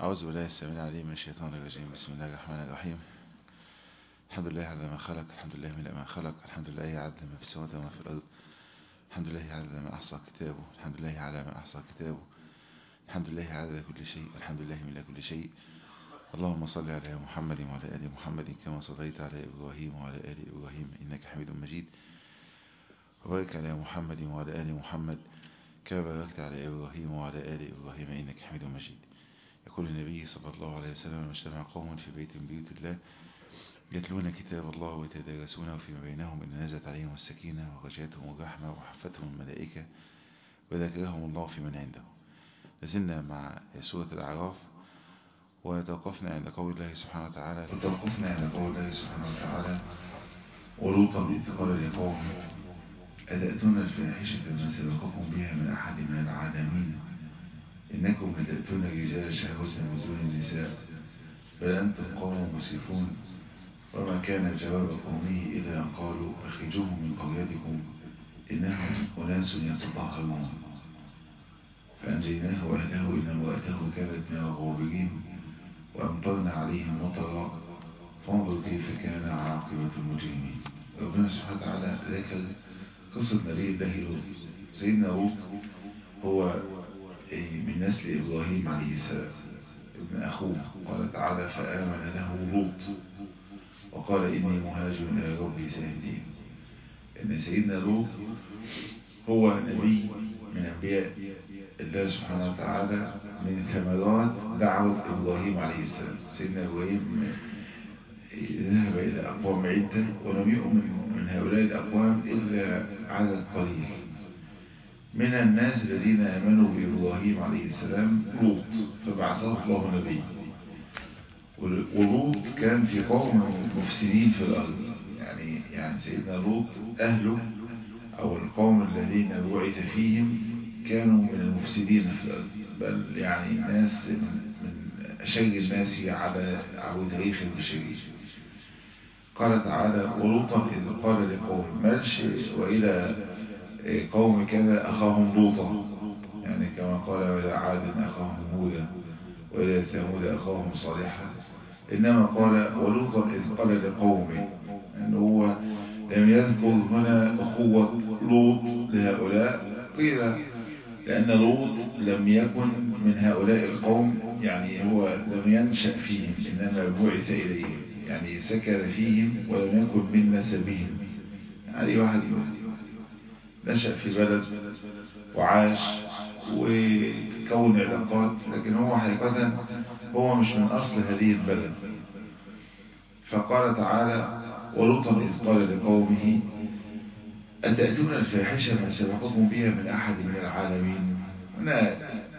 أعوذ بالله السميع العليم من الشيطان الرجيم بسم الله الرحمن الرحيم الحمد لله على ما خلق الحمد لله من ما خلق الحمد لله عدد ما في السماوات وما في الأرض الحمد لله عدد ما أحصى كتابه الحمد لله على ما أحصى كتابه الحمد لله عدد كل شيء الحمد لله من كل شيء اللهم صل على محمد وعلى آل محمد كما صليت على إبراهيم وعلى آل إبراهيم إنك حميد مجيد وبارك على محمد وعلى آل محمد كما باركت على إبراهيم وعلى آل إبراهيم إنك حميد مجيد يقول النبي صلى الله عليه وسلم اجتمع قوم في بيت من بيوت الله يتلون كتاب الله ويتدارسونه فيما بينهم إن نزلت عليهم السكينة وغشيتهم الرحمة وحفتهم الملائكة وذكرهم الله في من عنده لازلنا مع سورة الأعراف وتوقفنا عند قول الله سبحانه وتعالى وتوقفنا عند قول الله سبحانه وتعالى ولوطا إذ قال لقومه أتأتون الفاحشة ما سبقكم بها من أحد من العالمين إنكم لتأتون الرجال شهوة من دون النساء بل أنتم قوم مسرفون وما كان جواب قومه إلا أن قالوا أخرجوهم من قريتكم إنهم أناس يتطهرون فأنجيناه وأهله إن امرأته كانت من الغابرين وأمطرنا عليهم مطرا فانظر كيف كان عاقبة المجرمين ربنا سبحانه وتعالى ذكر قصة نبي الله لوط سيدنا لوط هو من نسل إبراهيم عليه السلام ابن أخوه قال تعالى فآمن له لوط وقال إني مهاجر إلى ربي سيهدين إن سيدنا لوط هو نبي من أنبياء الله سبحانه وتعالى من ثمرات دعوة إبراهيم عليه السلام سيدنا إبراهيم ذهب إلى أقوام عدة ولم يؤمن من هؤلاء الأقوام إلا عدد قليل من الناس الذين آمنوا بإبراهيم عليه السلام لوط فبعثه الله نبي ولوط كان في قوم مفسدين في الأرض يعني يعني سيدنا لوط أهله أو القوم الذين بعث فيهم كانوا من المفسدين في الأرض بل يعني ناس من أشد الناس على على تاريخ البشرية قال تعالى ولوطا إذ قال لقوم مالش وإلى قوم كذا أخاهم لوطا يعني كما قال وإلى عاد أخاهم هودا وإلى ثمود أخاهم صالحا إنما قال ولوطا إذ قال لقومه أنه هو لم يذكر هنا أخوة لوط لهؤلاء قيل لأن لوط لم يكن من هؤلاء القوم يعني هو لم ينشأ فيهم إنما بعث إليهم يعني سكن فيهم ولم يكن من نسبهم يعني واحد نشأ في بلد وعاش وكون علاقات لكن هو حقيقة هو مش من أصل هذه البلد فقال تعالى ولوطا إذ قال لقومه أتأتون الفاحشة ما سبقكم بها من أحد من العالمين هنا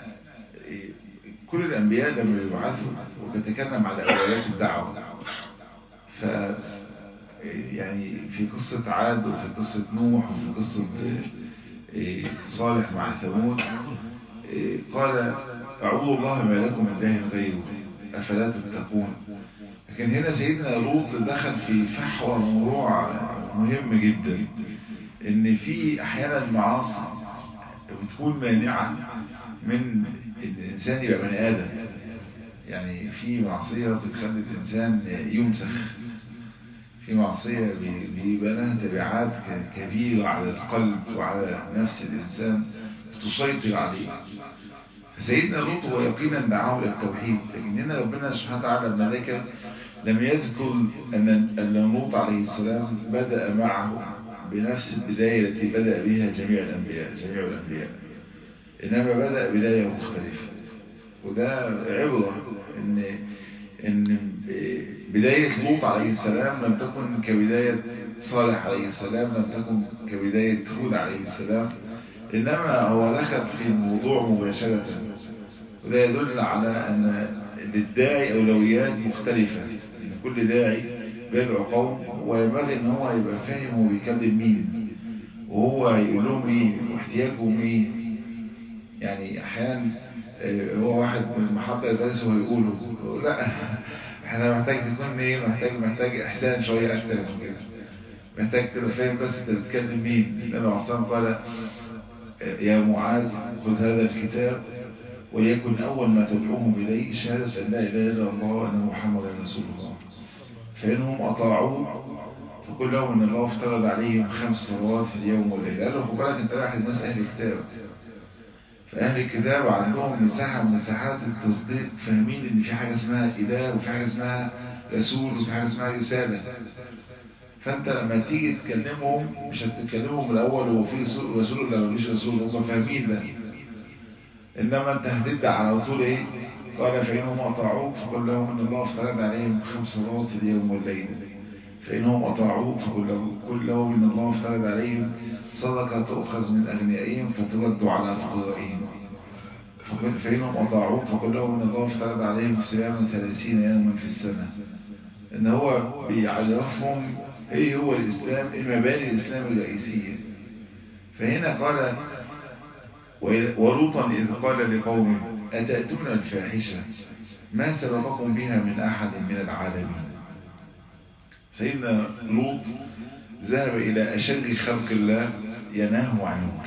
كل الأنبياء لما يبعثوا وبتكلم على أوليات الدعوة ف يعني في قصة عاد وفي قصة نوح وفي قصة صالح مع ثمود قال اعبدوا الله ما لكم من اله غيره أفلا تتقون لكن هنا سيدنا لوط دخل في فحوى موضوع مهم جدا ان في احيانا معاصي بتكون مانعة من الانسان يبقى بني ادم يعني في معصية بتخلي الانسان يمسخ في معصية بيبقى لها تبعات كبيرة على القلب وعلى نفس الإنسان تسيطر عليه فسيدنا لوط هو يقينا دعاه للتوحيد لكن هنا ربنا سبحانه وتعالى لما ذكر لم يذكر أن أن لوط عليه السلام بدأ معه بنفس البداية التي بدأ بها جميع الأنبياء جميع الأنبياء إنما بدأ بداية مختلفة وده عبرة إن إن بداية لوط عليه السلام لم تكن كبداية صالح عليه السلام لم تكن كبداية هود عليه السلام إنما هو دخل في الموضوع مباشرة وده يدل على أن للداعي أولويات مختلفة إن كل داعي بيدعو قوم وينبغي إن هو يبقى فاهم هو بيكلم مين وهو يقول لهم إيه واحتياجهم إيه يعني أحيانا هو واحد من المحطة يدرس ويقوله لا احنا محتاج تكون ايه محتاج محتاج احسان شوية اكتر من كده محتاج تبقى فاهم بس انت بتتكلم مين النبي عليه الصلاه قال يا معاذ خذ هذا الكتاب وليكن أول ما تدعوهم إليه شهادة أن لا إله إلا الله وأن محمدا رسول الله فإنهم أطاعوه فقل لهم أن الله افترض عليهم خمس صلوات في اليوم والليلة قال له خد بالك أنت رايح الناس أهل الكتاب فأهل الكتاب عندهم مساحة من مساحات التصديق فاهمين إن في حاجة اسمها إله وفي حاجة اسمها رسول وفي حاجة اسمها رسالة فأنت لما تيجي تكلمهم مش هتتكلمهم من الأول هو في رسول رسول ولا مفيش رسول هم فاهمين ده إنما أنت هتبدأ على طول إيه قال فإنهم أطاعوك فقل لهم أن الله افترض عليهم خمس صلوات اليوم والليل فإنهم أطاعوك فقل لهم, قل لهم إن الله افترض عليهم صدقة تؤخذ من أغنيائهم فترد على فقرائهم فقل فإنهم أطاعوك فقل لهم إن الله افترض عليهم صيام ثلاثين يوما في السنة إن هو بيعرفهم إيه هو الإسلام إيه مباني الإسلام الرئيسية فهنا قال ولوطا إذ قال لقومه أتأتون الفاحشة ما سبقكم بها من أحد من العالمين سيدنا لوط ذهب إلى أشد خلق الله يناه عن المنكر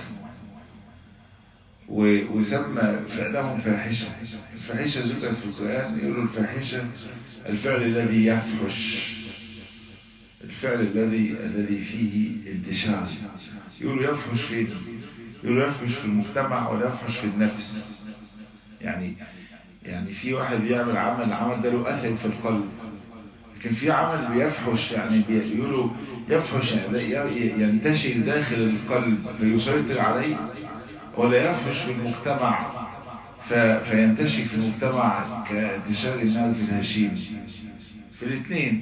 وسمى فعلهم فاحشة الفاحشة ذكرت في القرآن يقولوا الفاحشة الفعل الذي يفحش الفعل الذي الذي فيه انتشار يقولوا يفحش فين يقولوا يفحش في المجتمع ولا يفحش في النفس يعني يعني في واحد بيعمل عمل العمل ده له أثر في القلب لكن في عمل بيفحش يعني بيقولوا يفحش يعني ينتشر داخل القلب فيسيطر عليه ولا يفحش في المجتمع فينتشر في المجتمع كانتشار النار في الهشيم في الاثنين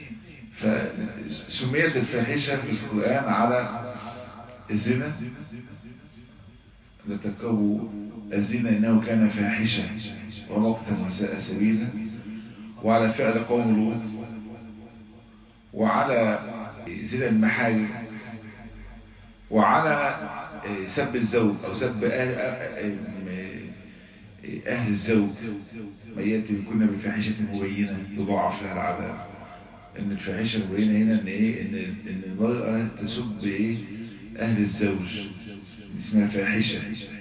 فسميت الفاحشة في القرآن على الزنا لتقربوا الزنا إنه كان فاحشة ومقتا وساء سبيلا وعلى فعل قوم لوط وعلى زنا المحارم وعلى سب الزوج أو سب أهل, أهل الزوج ما يأتي بكنا بفاحشة مبينة يضاعف لها العذاب ان الفاحشة المبينة هنا ان ايه ان, إن المرأة تسب ايه اهل الزوج اسمها فاحشة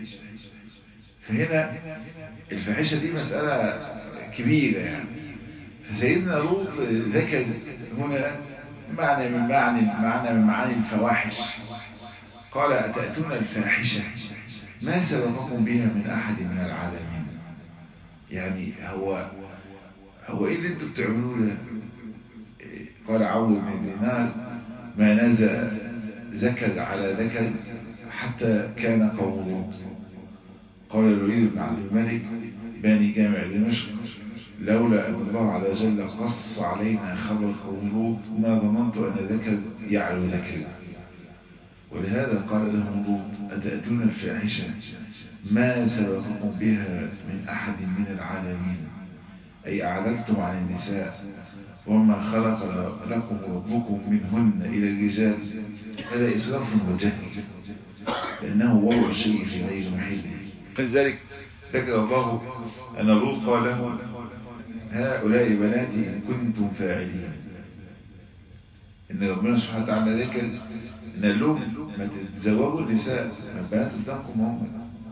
فهنا الفاحشة دي مسألة كبيرة يعني فسيدنا لوط ذكر هنا معنى من معنى معنى من معاني الفواحش قال أتأتون الفاحشة ما سبقكم بها من أحد من العالمين يعني هو هو ايه اللي انتوا بتعملوه ده قال عوض بن دينار ما نزل ذكر على ذكر حتى كان قوم لوط قال الوليد بن عبد الملك باني جامع دمشق لولا أن الله عز وجل قص علينا خبر قوم لوط ما ظننت أن ذكر يعلو ذكر ولهذا قال لهم لوط أتأتون الفاحشة ما سبقكم بها من أحد من العالمين أي أعدلتم عن النساء وما خلق لكم ربكم منهن إلى الرجال هذا إسراف وجهل لأنه وضع الشيء في غير محله لذلك ذكر الله أن لوط قال له هؤلاء بناتي إن كنتم فاعلين إن ربنا سبحانه وتعالى ذكر إن اللوم ما تتزوجوا النساء البنات قدامكم هم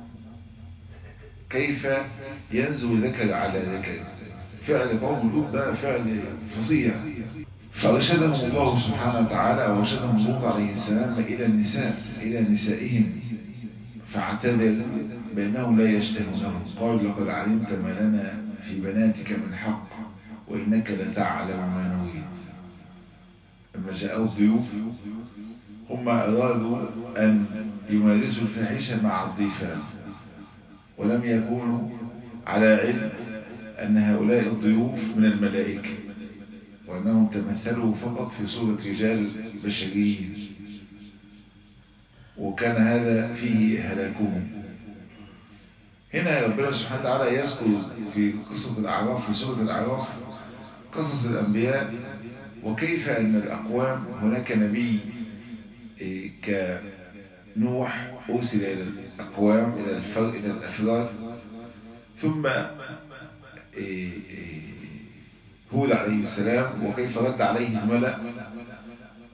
كيف ينزل ذكر على ذكر فعل قوم لوط ده فعل فظيع فأرشدهم الله سبحانه وتعالى وأرشدهم لوط عليه السلام إلى النساء إلى نسائهم فاعتذر بأنهم لا يشتهونهم قال لقد علمت ما لنا في بناتك من حق وإنك لتعلم ما نريد لما جاءوا الضيوف هم أرادوا أن يمارسوا الفاحشة مع الضيفان ولم يكونوا على علم أن هؤلاء الضيوف من الملائكة وأنهم تمثلوا فقط في صورة رجال بشريين وكان هذا فيه هلاكهم هنا ربنا سبحانه وتعالى يذكر في قصة الأعراف في سورة الأعراف قصص الأنبياء وكيف أن الأقوام هناك نبي كنوح أرسل إلى الأقوام إلى الفرق إلى الأفراد ثم هود عليه السلام وكيف رد عليه الملأ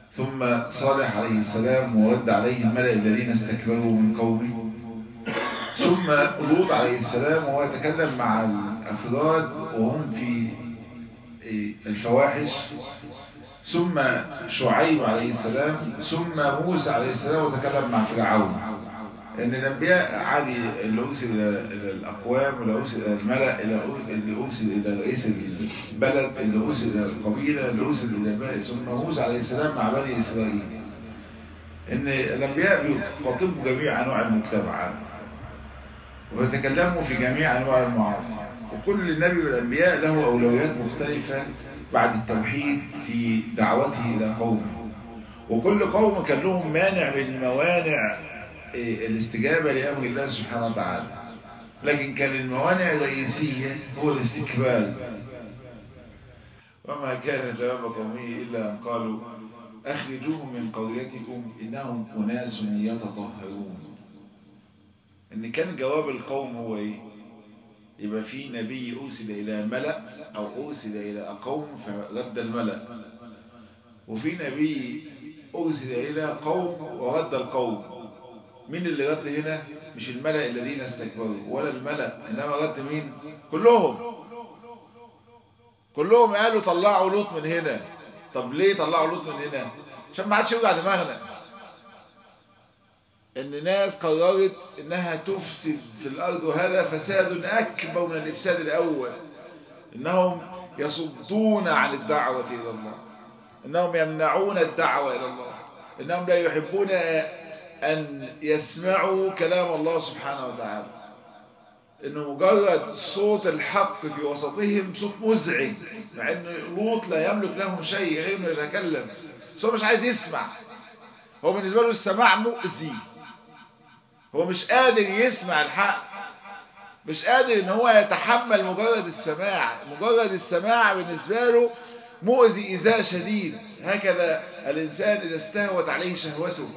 ثم صالح عليه السلام ورد عليه الملأ الذين استكبروا من قومه ثم لوط عليه السلام وهو يتكلم مع الأفراد وهم في الفواحش ثم شعيب عليه السلام ثم موسى عليه السلام وتكلم مع فرعون ان الانبياء عادي اللي ارسل الى الاقوام اللي ارسل الى الملأ اللي ارسل الى رئيس البلد اللي ارسل الى القبيله اللي ارسل الى بني ثم موسى عليه السلام مع بني اسرائيل ان الانبياء بيخاطبوا جميع انواع المجتمعات ويتكلموا في جميع انواع المعاصي وكل نبي من الانبياء له اولويات مختلفه بعد التوحيد في دعوته الى قومه وكل قوم كان لهم مانع من موانع الاستجابة لأمر الله سبحانه وتعالى لكن كان الموانع الرئيسية هو الاستكبار وما كان جواب قومه إلا أن قالوا أخرجوهم من قريتكم إنهم أناس يتطهرون إن كان جواب القوم هو إيه يبقى في نبي أرسل إلى ملأ أو أرسل إلى قوم فرد الملأ وفي نبي أرسل إلى قوم ورد القوم مين اللي رد هنا مش الملأ الذين استكبروا ولا الملأ إنما رد مين كلهم كلهم قالوا طلعوا لوط من هنا طب ليه طلعوا لوط من هنا عشان ما عادش يوجع دماغنا ان ناس قررت انها تفسد في الارض وهذا فساد اكبر من الافساد الاول انهم يصدون عن الدعوة الى الله انهم يمنعون الدعوة الى الله انهم لا يحبون أن يسمعوا كلام الله سبحانه وتعالى إنه مجرد صوت الحق في وسطهم صوت مزعج مع إن لوط لا يملك لهم شيء غير إنه يتكلم بس هو مش عايز يسمع هو بالنسبة له السماع مؤذي هو مش قادر يسمع الحق مش قادر إن هو يتحمل مجرد السماع مجرد السماع بالنسبة له مؤذي إذاء شديد هكذا الإنسان إذا استهوت عليه شهوته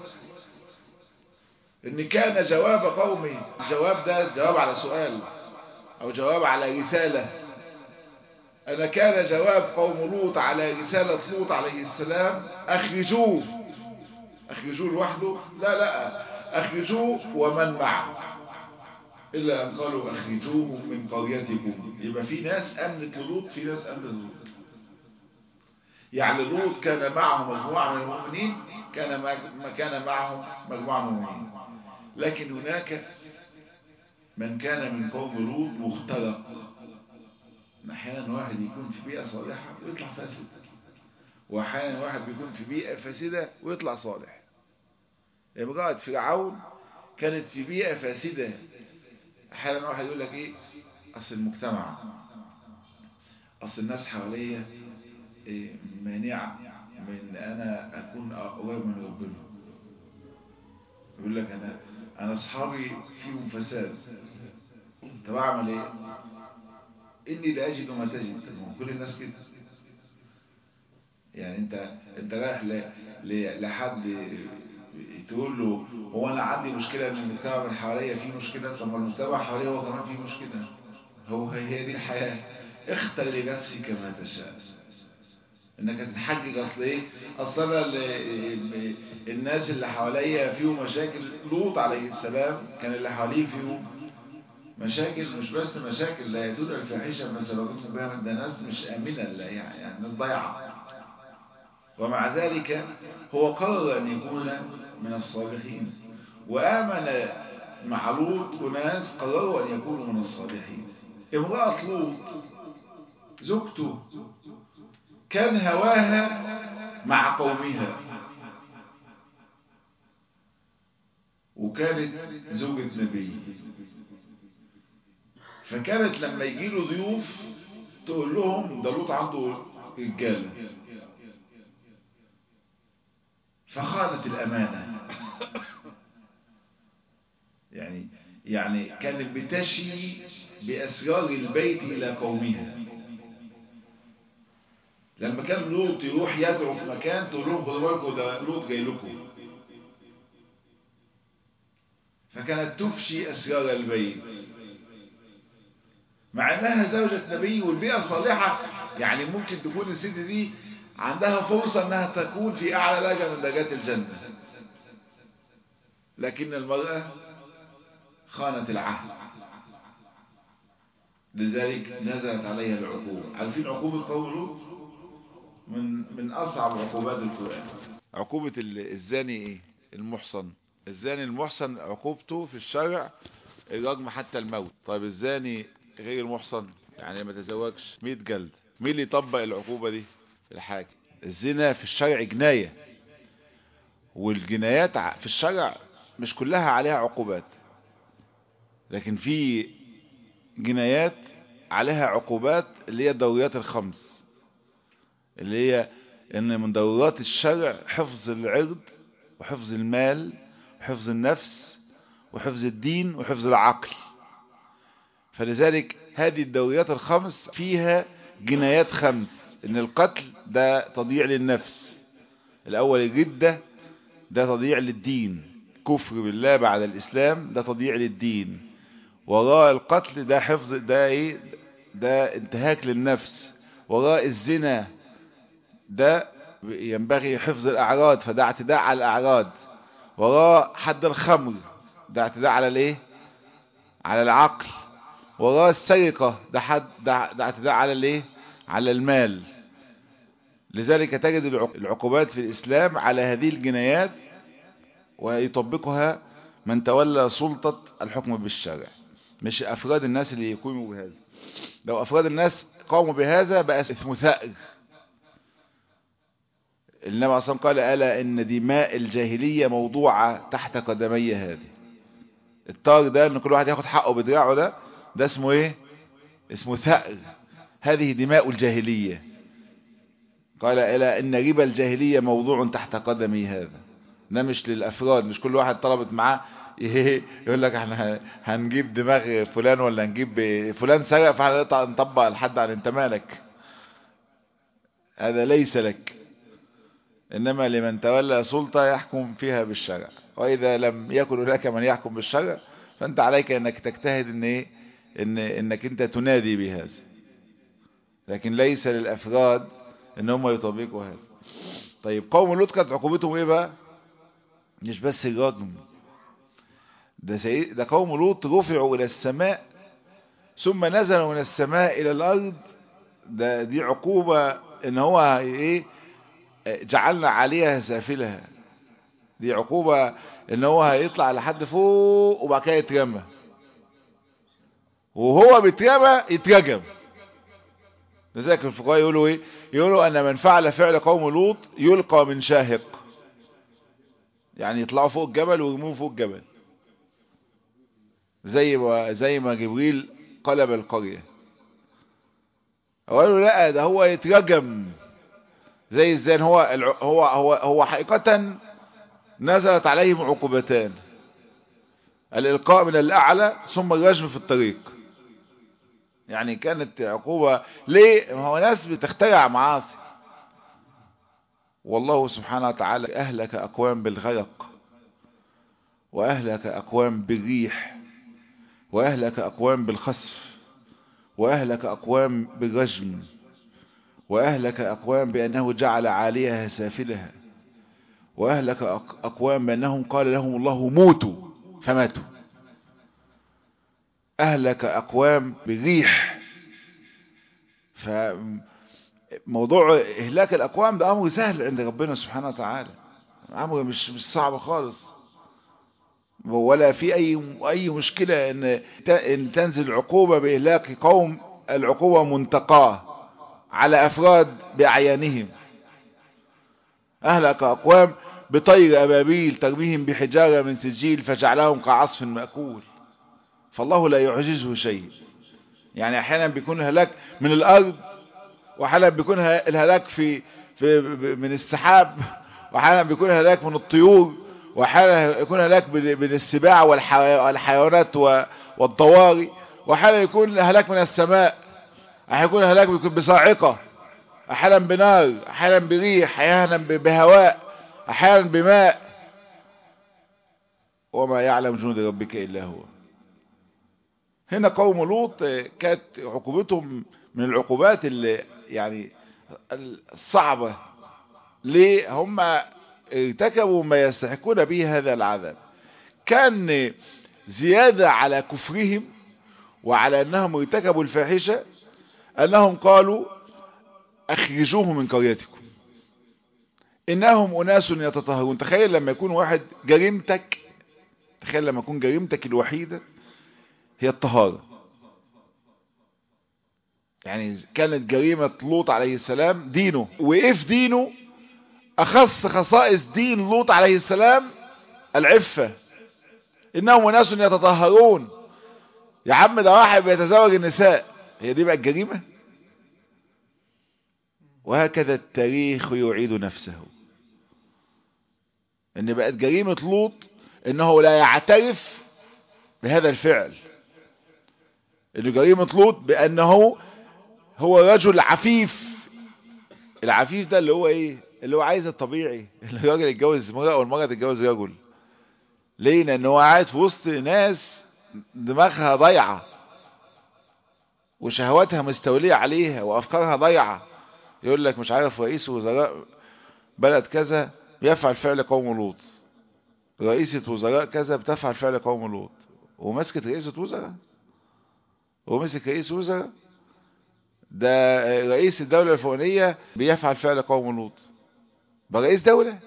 ان كان جواب قومي الجواب ده جواب على سؤال او جواب على رسالة انا كان جواب قوم لوط على رسالة لوط عليه السلام اخرجوه اخرجوه لوحده لا لا اخرجوه ومن معه الا ان قالوا اخرجوه من قريتكم يبقى في ناس امنت لوط في ناس امنت لوط يعني لوط كان معه مجموعة من المؤمنين كان ما كان معه مجموعة من المؤمنين لكن هناك من كان من قوم لوط مختلق احيانا واحد يكون في بيئة صالحة ويطلع فاسد واحيانا واحد بيكون في بيئة فاسدة ويطلع صالح امرأة فرعون كانت في بيئة فاسدة احيانا واحد يقول لك ايه اصل المجتمع اصل الناس حواليا إيه مانعة من انا اكون قريب من ربنا يقول لك انا انا اصحابي فيهم فساد طب اعمل ايه اني لا اجد ما تجد كل الناس كده يعني انت انت رايح ل... لحد تقول له هو انا عندي مشكله ان المجتمع من حواليا فيه مشكله طب المجتمع حواليا هو كمان فيه مشكله هو هي دي الحياه اختر لنفسك ما تشاء انك تتحجج اصل ايه اصل الناس اللي حواليا فيهم مشاكل لوط عليه السلام كان اللي حواليه فيهم مشاكل مش بس مشاكل لا يدون الفاحشه ما سبقتهم بها ده ناس مش امنه لا يعني ناس ضايعه ومع ذلك هو قرر ان يكون من الصالحين وامن مع لوط وناس قرروا ان يكونوا من الصالحين امراه لوط زوجته كان هواها مع قومها وكانت زوجة نبي فكانت لما يجيله ضيوف تقول لهم ده لوط عنده رجالة فخانت الأمانة يعني يعني كانت بتشي بأسرار البيت إلى قومها لما كان لوط يروح يدعو في مكان تقول لهم خدوا بالكم ده لوط جاي لكم فكانت تفشي أسرار البيت مع انها زوجة نبي والبيئة صالحة يعني ممكن تكون الست دي عندها فرصة انها تكون في اعلى درجة من درجات الجنة لكن المرأة خانت العهد لذلك نزلت عليها العقوبة عارفين عقوبة قوم لوط من من أصعب عقوبات القرآن عقوبة الزاني ايه المحصن الزاني المحصن عقوبته في الشرع الرجم حتى الموت طيب الزاني غير المحصن يعني ما تزوجش 100 جلد مين اللي يطبق العقوبة دي الحاكم الزنا في الشرع جناية والجنايات في الشرع مش كلها عليها عقوبات لكن في جنايات عليها عقوبات اللي هي الضروريات الخمس اللي هي ان من ضرورات الشرع حفظ العرض وحفظ المال وحفظ النفس وحفظ الدين وحفظ العقل فلذلك هذه الضروريات الخمس فيها جنايات خمس ان القتل ده تضييع للنفس الاول الردة ده تضييع للدين كفر بالله بعد الاسلام ده تضييع للدين وراء القتل ده حفظ ده ايه ده انتهاك للنفس وراء الزنا ده ينبغي حفظ الاعراض فده اعتداء على الاعراض وراء حد الخمر ده اعتداء على الايه على العقل وراء السرقة ده حد ده, ده اعتداء على الايه على المال لذلك تجد العقوبات في الاسلام على هذه الجنايات ويطبقها من تولى سلطة الحكم بالشرع مش افراد الناس اللي يقوموا بهذا لو افراد الناس قاموا بهذا بقى اسمه ثأر النبي اصلا قال الا ان دماء الجاهلية موضوعة تحت قدمي هذه الطار ده ان كل واحد ياخد حقه بدراعه ده ده اسمه ايه اسمه ثأر هذه دماء الجاهلية قال الا ان ربا الجاهلية موضوع تحت قدمي هذا ده مش للافراد مش كل واحد طلبت معاه يقول لك احنا هنجيب دماغ فلان ولا هنجيب فلان سرق فاحنا نطبق الحد عن انت مالك هذا ليس لك انما لمن تولى سلطة يحكم فيها بالشرع واذا لم يكن هناك من يحكم بالشرع فانت عليك انك تجتهد ان ايه ان انك انت تنادي بهذا لكن ليس للافراد ان هم يطبقوا هذا طيب قوم لوط كانت عقوبتهم ايه بقى مش بس الرجم ده, سيد ده قوم لوط رفعوا الى السماء ثم نزلوا من السماء الى الارض ده دي عقوبة ان هو ايه جعلنا عليها سافلها دي عقوبة ان هو هيطلع لحد فوق وبعد كده يترمى وهو بيترمى يترجم لذلك الفقهاء يقولوا ايه يقولوا ان من فعل فعل قوم لوط يلقى من شاهق يعني يطلعوا فوق الجبل ويرموه فوق الجبل زي ما زي ما جبريل قلب القرية قالوا لا ده هو يترجم زي الزين هو هو هو هو حقيقة نزلت عليهم عقوبتان الإلقاء من الأعلى ثم الرجم في الطريق يعني كانت عقوبة ليه ما هو ناس بتخترع معاصي والله سبحانه وتعالى أهلك أقوام بالغرق وأهلك أقوام بالريح وأهلك أقوام بالخسف وأهلك أقوام بالرجم وأهلك أقوام بأنه جعل عاليها سافلها وأهلك أقوام بأنهم قال لهم الله موتوا فماتوا أهلك أقوام بالريح فموضوع إهلاك الأقوام ده أمر سهل عند ربنا سبحانه وتعالى أمر مش مش صعب خالص ولا في أي أي مشكلة إن إن تنزل عقوبة بإهلاك قوم العقوبة منتقاه على أفراد بأعيانهم أهلك أقوام بطير أبابيل ترميهم بحجارة من سجيل فجعلهم كعصف مأكول فالله لا يعجزه شيء يعني أحيانا بيكون هلاك من الأرض وأحيانا بيكون الهلاك في, في من السحاب وأحيانا بيكون هلاك من الطيور وأحيانا يكون هلاك من السباع والحيوانات والضواري وأحيانا يكون هلاك من السماء أحيانا يكون هلاك بيكون بصاعقة أحيانا بنار أحيانا بريح أحيانا بهواء أحيانا بماء وما يعلم جنود ربك إلا هو هنا قوم لوط كانت عقوبتهم من العقوبات اللي يعني الصعبة ليه هم ارتكبوا ما يستحقون به هذا العذاب كان زيادة على كفرهم وعلى أنهم ارتكبوا الفاحشة أنهم قالوا أخرجوه من قريتكم إنهم أناس يتطهرون تخيل لما يكون واحد جريمتك تخيل لما يكون جريمتك الوحيدة هي الطهارة يعني كانت جريمة لوط عليه السلام دينه وإيه في دينه أخص خصائص دين لوط عليه السلام العفة إنهم ناس يتطهرون يا عم ده واحد بيتزوج النساء هي دي بقى الجريمة وهكذا التاريخ يعيد نفسه ان بقت جريمة لوط انه لا يعترف بهذا الفعل ان جريمة لوط بانه هو رجل عفيف العفيف ده اللي هو ايه اللي هو عايز الطبيعي اللي الراجل يتجوز مرأة والمرأة تتجوز رجل ليه لان هو قاعد في وسط ناس دماغها ضيعة وشهواتها مستولية عليها وافكارها ضيعة يقول لك مش عارف رئيس وزراء بلد كذا بيفعل فعل قوم لوط رئيسة وزراء كذا بتفعل فعل قوم لوط ومسكت رئيسة وزراء ومسك رئيس وزراء ده رئيس الدولة الفلانية بيفعل فعل قوم لوط بقى رئيس دولة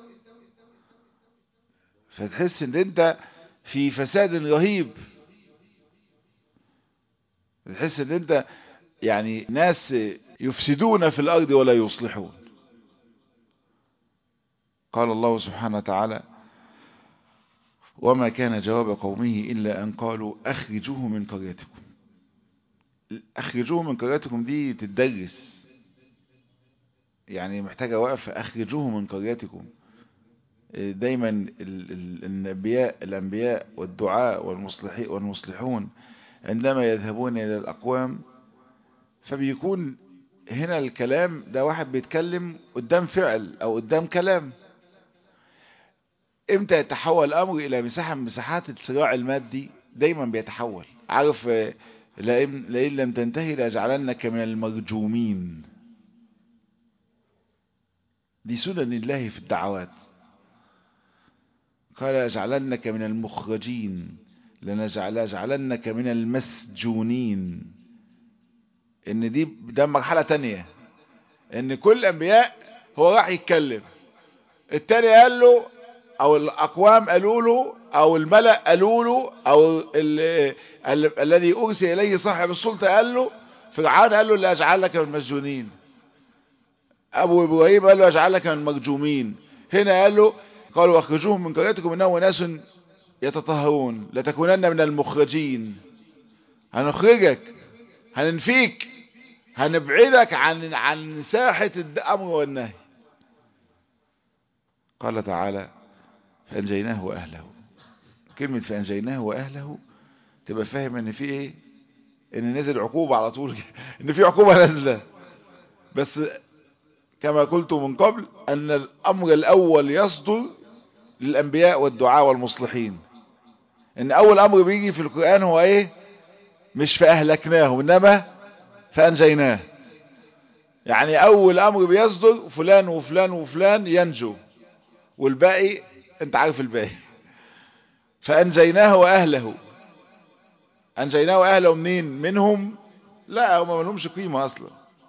فتحس ان انت في فساد رهيب تحس ان انت يعني ناس يفسدون في الارض ولا يصلحون قال الله سبحانه وتعالى وما كان جواب قومه إلا أن قالوا أخرجوه من قريتكم أخرجوه من قريتكم دي تدرس يعني محتاجة وقفة أخرجوه من قريتكم دايما الأنبياء الأنبياء والدعاء والمصلحين والمصلحون عندما يذهبون إلى الأقوام فبيكون هنا الكلام ده واحد بيتكلم قدام فعل أو قدام كلام امتى يتحول الامر الى مساحة من مساحات الصراع المادي دايما بيتحول عارف لئن لم تنتهي لاجعلنك من المرجومين دي سنن الله في الدعوات قال اجعلنك من المخرجين لنجعلنك من المسجونين ان دي ده مرحلة تانية ان كل الانبياء هو راح يتكلم التاني قال له او الاقوام قالوا له او الملأ قالوا له او ال ال الذي ارسل اليه صاحب السلطة قال له فرعون قال له لا اجعلك من المسجونين ابو ابراهيم قال له اجعلك من المرجومين هنا قال له قالوا اخرجوهم من قريتكم انهم ناس يتطهرون لتكونن من المخرجين هنخرجك هننفيك هنبعدك عن عن ساحة الامر والنهي قال تعالى فأنجيناه وأهله كلمة فأنجيناه وأهله تبقى فاهم ان في ايه ان نزل عقوبة على طول ان في عقوبة نازلة بس كما قلت من قبل ان الامر الاول يصدر للانبياء والدعاء والمصلحين ان اول امر بيجي في القرآن هو ايه مش فاهلكناه انما فانجيناه يعني اول امر بيصدر فلان وفلان وفلان ينجو والباقي انت عارف الباقي فانجيناه واهله انجيناه واهله منين منهم لا هم ما لهمش قيمه اصلا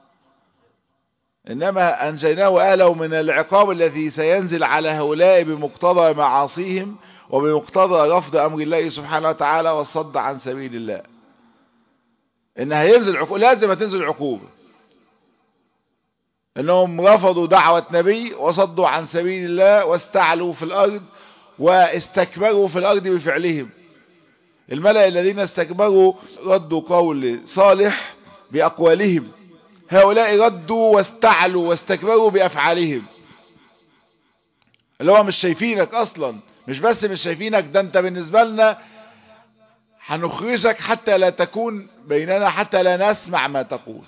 انما انجيناه واهله من العقاب الذي سينزل على هؤلاء بمقتضى معاصيهم وبمقتضى رفض امر الله سبحانه وتعالى والصد عن سبيل الله ان هينزل عقوبه لازم هتنزل عقوبه انهم رفضوا دعوة نبي وصدوا عن سبيل الله واستعلوا في الارض واستكبروا في الارض بفعلهم الملأ الذين استكبروا ردوا قول صالح باقوالهم هؤلاء ردوا واستعلوا واستكبروا بافعالهم اللي هو مش شايفينك اصلا مش بس مش شايفينك ده انت بالنسبة لنا هنخرجك حتى لا تكون بيننا حتى لا نسمع ما تقول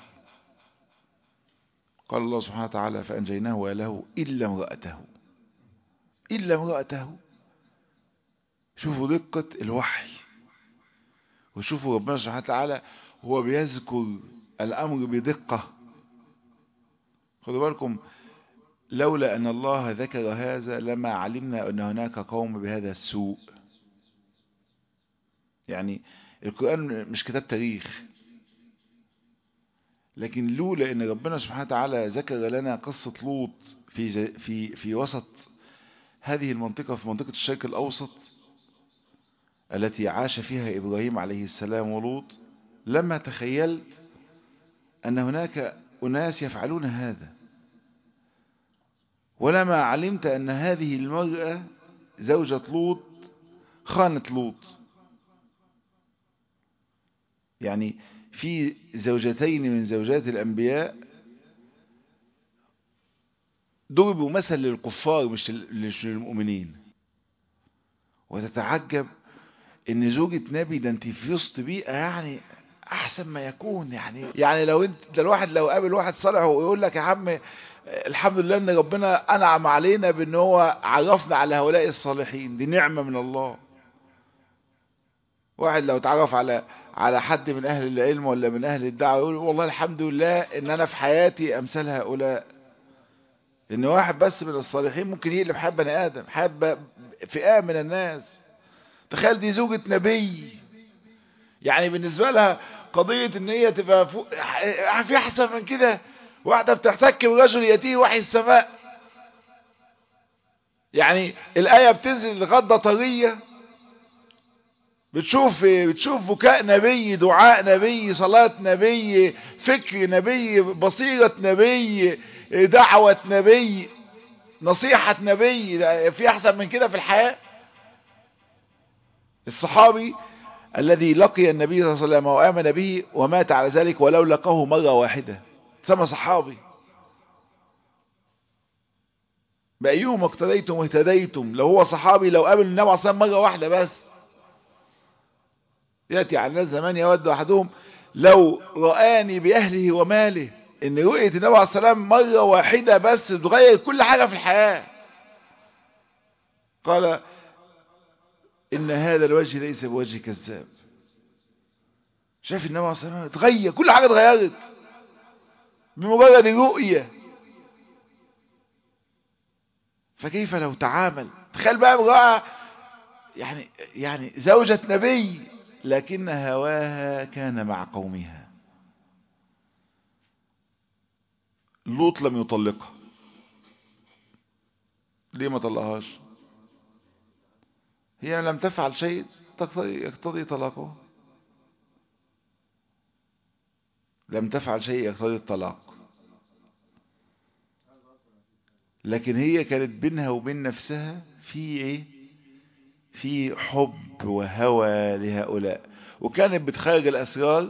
قال الله سبحانه وتعالى فأنجيناه وله إلا امرأته إلا امرأته شوفوا دقة الوحي وشوفوا ربنا سبحانه وتعالى هو بيذكر الأمر بدقة خدوا بالكم لولا أن الله ذكر هذا لما علمنا أن هناك قوم بهذا السوء يعني القرآن مش كتاب تاريخ لكن لولا ان ربنا سبحانه وتعالى ذكر لنا قصة لوط في في في وسط هذه المنطقة في منطقة الشرق الأوسط التي عاش فيها إبراهيم عليه السلام ولوط لما تخيلت أن هناك أناس يفعلون هذا ولما علمت أن هذه المرأة زوجة لوط خانت لوط يعني في زوجتين من زوجات الأنبياء ضربوا مثل للكفار مش للمؤمنين وتتعجب ان زوجة نبي ده انت في وسط بيئة يعني احسن ما يكون يعني يعني لو انت ده الواحد لو قابل واحد صالح ويقول لك يا عم الحمد لله ان ربنا انعم علينا بان هو عرفنا على هؤلاء الصالحين دي نعمة من الله واحد لو تعرف على على حد من اهل العلم ولا من اهل الدعوة يقول والله الحمد لله ان انا في حياتي امثال هؤلاء ان واحد بس من الصالحين ممكن يقلب حياة بني ادم حياة فئة من الناس تخيل دي زوجة نبي يعني بالنسبة لها قضية ان هي تبقى فوق في احسن من كده واحدة بتحتك برجل يتيه وحي السماء يعني الآية بتنزل الغدة طرية بتشوف بتشوف بكاء نبي دعاء نبي صلاة نبي فكر نبي بصيرة نبي دعوة نبي نصيحة نبي في احسن من كده في الحياة الصحابي الذي لقي النبي صلى الله عليه وسلم وآمن به ومات على ذلك ولو لقاه مرة واحدة سمى صحابي بأيهم اقتديتم واهتديتم لو هو صحابي لو قابل النبي عليه الصلاة مرة واحدة بس يأتي على الناس زمان يود أحدهم لو رآني بأهله وماله ان رؤية النبي عليه السلام مرة واحدة بس تغير كل حاجة في الحياة قال ان هذا الوجه ليس بوجه كذاب شاف النبي عليه السلام اتغير كل حاجة اتغيرت بمجرد رؤية فكيف لو تعامل تخيل بقى امرأة يعني يعني زوجة نبي لكن هواها كان مع قومها لوط لم يطلقها ليه ما طلقهاش هي لم تفعل شيء يقتضي طلاقه لم تفعل شيء يقتضي الطلاق لكن هي كانت بينها وبين نفسها في ايه في حب وهوى لهؤلاء وكانت بتخرج الاسرار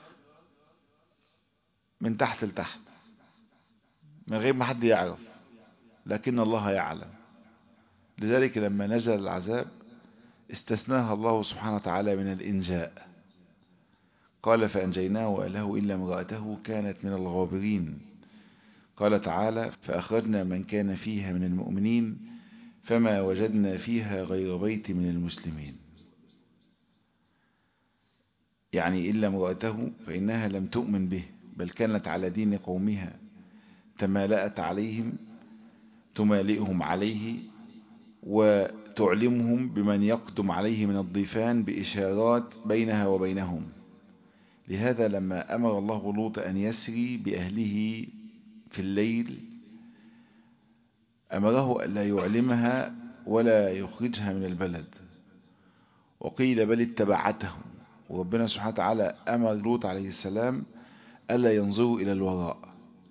من تحت لتحت من غير ما حد يعرف لكن الله يعلم لذلك لما نزل العذاب استثناها الله سبحانه وتعالى من الإنجاء قال فأنجيناه وأله إلا امرأته كانت من الغابرين قال تعالى فأخرجنا من كان فيها من المؤمنين فما وجدنا فيها غير بيت من المسلمين يعني إلا امرأته فإنها لم تؤمن به بل كانت على دين قومها تمالأت عليهم تمالئهم عليه وتعلمهم بمن يقدم عليه من الضيفان بإشارات بينها وبينهم لهذا لما أمر الله لوط أن يسري بأهله في الليل أمره ألا يعلمها ولا يخرجها من البلد وقيل بل اتبعتهم وربنا سبحانه وتعالى أمر لوط عليه السلام ألا ينظروا إلى الوراء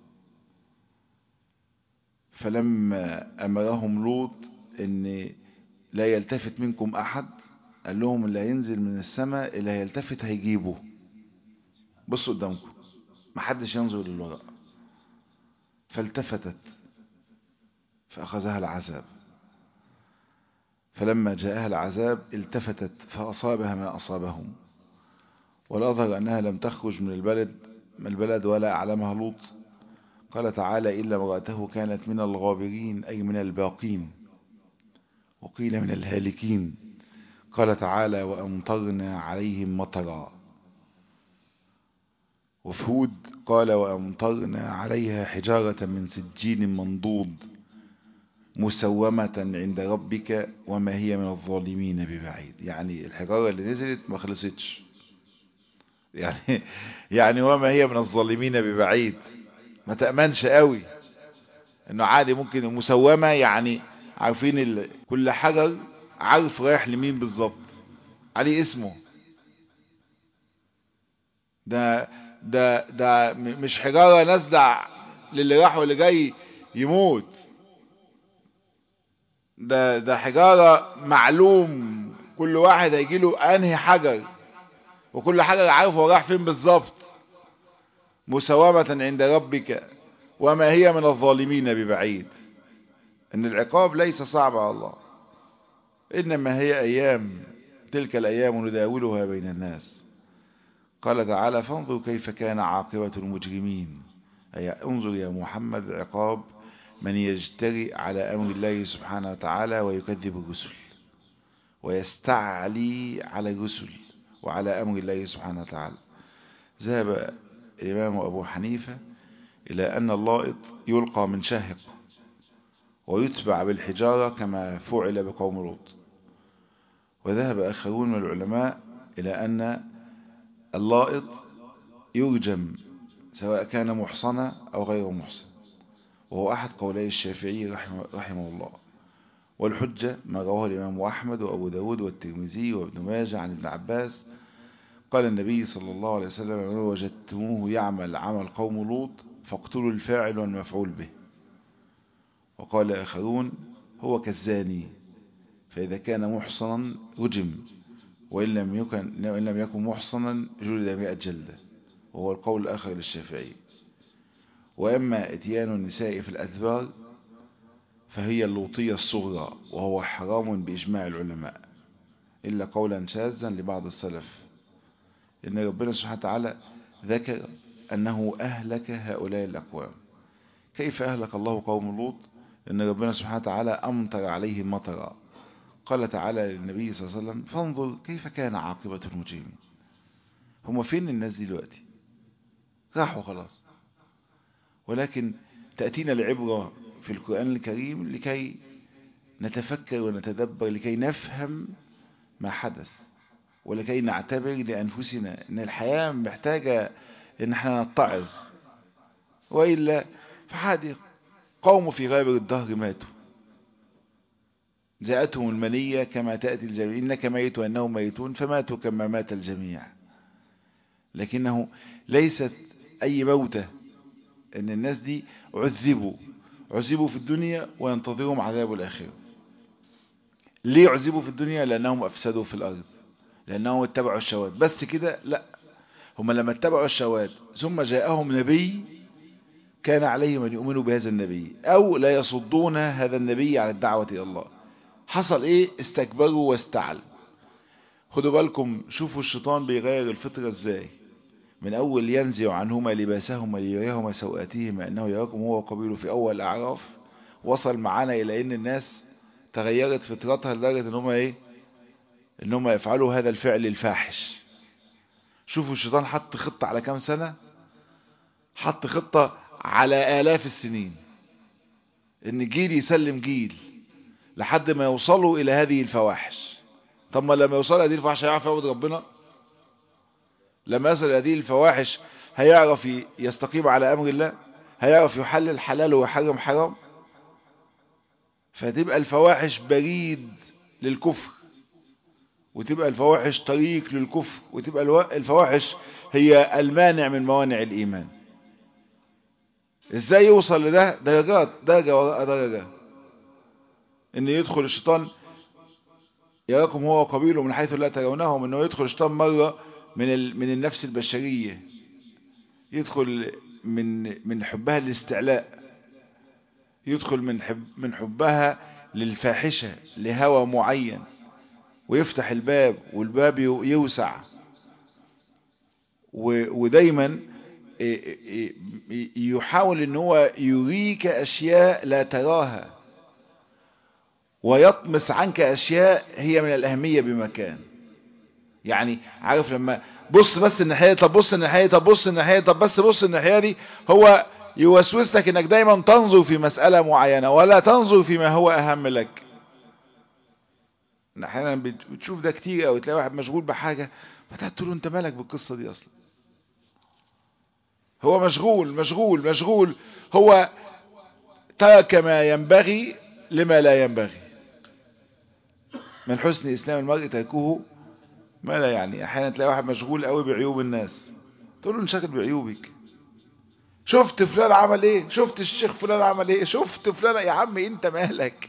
فلما أمرهم لوط أن لا يلتفت منكم أحد قال لهم اللي هينزل من السماء اللي هيلتفت هيجيبه بصوا قدامكم محدش ينظر للوراء فالتفتت فأخذها العذاب فلما جاءها العذاب التفتت فأصابها ما أصابهم والأظهر أنها لم تخرج من البلد من البلد ولا أعلمها لوط قال تعالى إلا امرأته كانت من الغابرين أي من الباقين وقيل من الهالكين قال تعالى وأمطرنا عليهم مطرا وفهود قال وأمطرنا عليها حجارة من سجين منضود مسومة عند ربك وما هي من الظالمين ببعيد يعني الحجارة اللي نزلت ما خلصتش يعني يعني وما هي من الظالمين ببعيد ما تأمنش قوي انه عادي ممكن مسومة يعني عارفين ال... كل حجر عارف رايح لمين بالظبط عليه اسمه ده ده ده مش حجارة نازلة للي راح واللي جاي يموت ده ده حجارة معلوم كل واحد هيجي له انهي حجر وكل حجر عارف هو راح فين بالظبط مسومة عند ربك وما هي من الظالمين ببعيد ان العقاب ليس صعب على الله انما هي ايام تلك الايام نداولها بين الناس قال تعالى فانظر كيف كان عاقبة المجرمين أي انظر يا محمد عقاب من يجترئ على أمر الله سبحانه وتعالى ويكذب الرسل ويستعلي على الرسل وعلى أمر الله سبحانه وتعالى ذهب الإمام أبو حنيفة إلى أن اللائط يلقى من شاهق ويتبع بالحجارة كما فعل بقوم لوط وذهب آخرون من العلماء إلى أن اللائط يرجم سواء كان محصنا أو غير محصن وهو أحد قولي الشافعي رحمه, رحمه الله والحجة ما رواه الإمام أحمد وأبو داود والترمذي وابن ماجه عن ابن عباس قال النبي صلى الله عليه وسلم من وجدتموه يعمل عمل قوم لوط فاقتلوا الفاعل والمفعول به وقال آخرون هو كالزاني فإذا كان محصنا رجم وإن لم يكن, وإن لم يكن محصنا جلد مئة جلدة وهو القول الآخر للشافعي وأما اتيان النساء في الأدبار فهي اللوطية الصغرى وهو حرام بإجماع العلماء إلا قولا شاذا لبعض السلف إن ربنا سبحانه وتعالى ذكر أنه أهلك هؤلاء الأقوام كيف أهلك الله قوم لوط إن ربنا سبحانه وتعالى أمطر عليهم مطرا قال تعالى للنبي صلى الله عليه وسلم فانظر كيف كان عاقبة المجرمين هم فين الناس دي دلوقتي راحوا خلاص ولكن تأتينا العبرة في القرآن الكريم لكي نتفكر ونتدبر لكي نفهم ما حدث ولكي نعتبر لأنفسنا أن الحياة محتاجة أن احنا نتعظ وإلا فحادق قوم في غابر الدهر ماتوا جاءتهم المنية كما تأتي الجميع إنك ميت وأنهم ميتون فماتوا كما مات الجميع لكنه ليست أي موتة أن الناس دي عذبوا عذبوا في الدنيا وينتظرهم عذاب الآخرة ليه عذبوا في الدنيا لأنهم أفسدوا في الأرض لأنهم اتبعوا الشهوات بس كده لا هم لما اتبعوا الشهوات ثم جاءهم نبي كان عليهم أن يؤمنوا بهذا النبي أو لا يصدون هذا النبي عن الدعوة إلى الله حصل إيه استكبروا واستعلوا خدوا بالكم شوفوا الشيطان بيغير الفطرة إزاي من أول ينزع عنهما لباسهما ليريهما سوآتهما أنه يراكم هو وقبيله في أول الأعراف وصل معانا إلى أن الناس تغيرت فطرتها لدرجة أنهم إيه أنهم يفعلوا هذا الفعل الفاحش شوفوا الشيطان حط خطة على كام سنة حط خطة على آلاف السنين ان جيل يسلم جيل لحد ما يوصلوا الى هذه الفواحش طب ما لما يوصلوا هذه الفواحش هيعرف يعبد ربنا لما يصل هذه الفواحش هيعرف يستقيم على امر الله هيعرف يحلل حلال ويحرم حرام فتبقى الفواحش بريد للكفر وتبقى الفواحش طريق للكفر وتبقى الفواحش هي المانع من موانع الإيمان ازاي يوصل لده درجات درجة وراء درجة ان يدخل الشيطان يراكم هو وقبيله من حيث لا ترونهم انه يدخل الشيطان مرة من من النفس البشرية يدخل من من حبها للاستعلاء يدخل من حب من حبها للفاحشة لهوى معين ويفتح الباب والباب يوسع ودايما يحاول ان هو يريك اشياء لا تراها ويطمس عنك اشياء هي من الاهمية بمكان يعني عارف لما بص بس الناحية طب بص الناحية طب بص الناحية طب بس بص الناحية دي هو يوسوس لك انك دايما تنظر في مسألة معينة ولا تنظر فيما هو اهم لك احيانا بتشوف ده كتير او تلاقي واحد مشغول بحاجة فتقول له انت مالك بالقصة دي اصلا هو مشغول مشغول مشغول هو ترك ما ينبغي لما لا ينبغي من حسن اسلام المرء تركه ما لا يعني احيانا تلاقي واحد مشغول قوي بعيوب الناس تقول له انشغل بعيوبك شفت فلان عمل ايه شفت الشيخ فلان عمل ايه شفت فلان يا عم انت مالك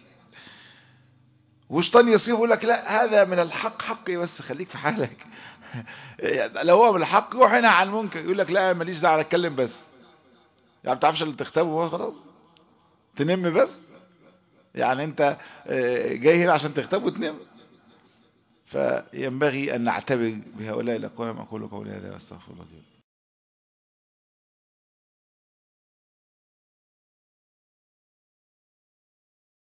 وشطان يصير يقول لك لا هذا من الحق حقي بس خليك في حالك لو هو من الحق روح هنا عن المنكر يقول لك لا ماليش دعوه اتكلم بس يعني ما بتعرفش اللي تختبه خلاص تنم بس يعني انت جاي هنا عشان تختبه وتنم فينبغي ان نعتبر بهؤلاء الاقوام اقول قولي هذا واستغفر الله لي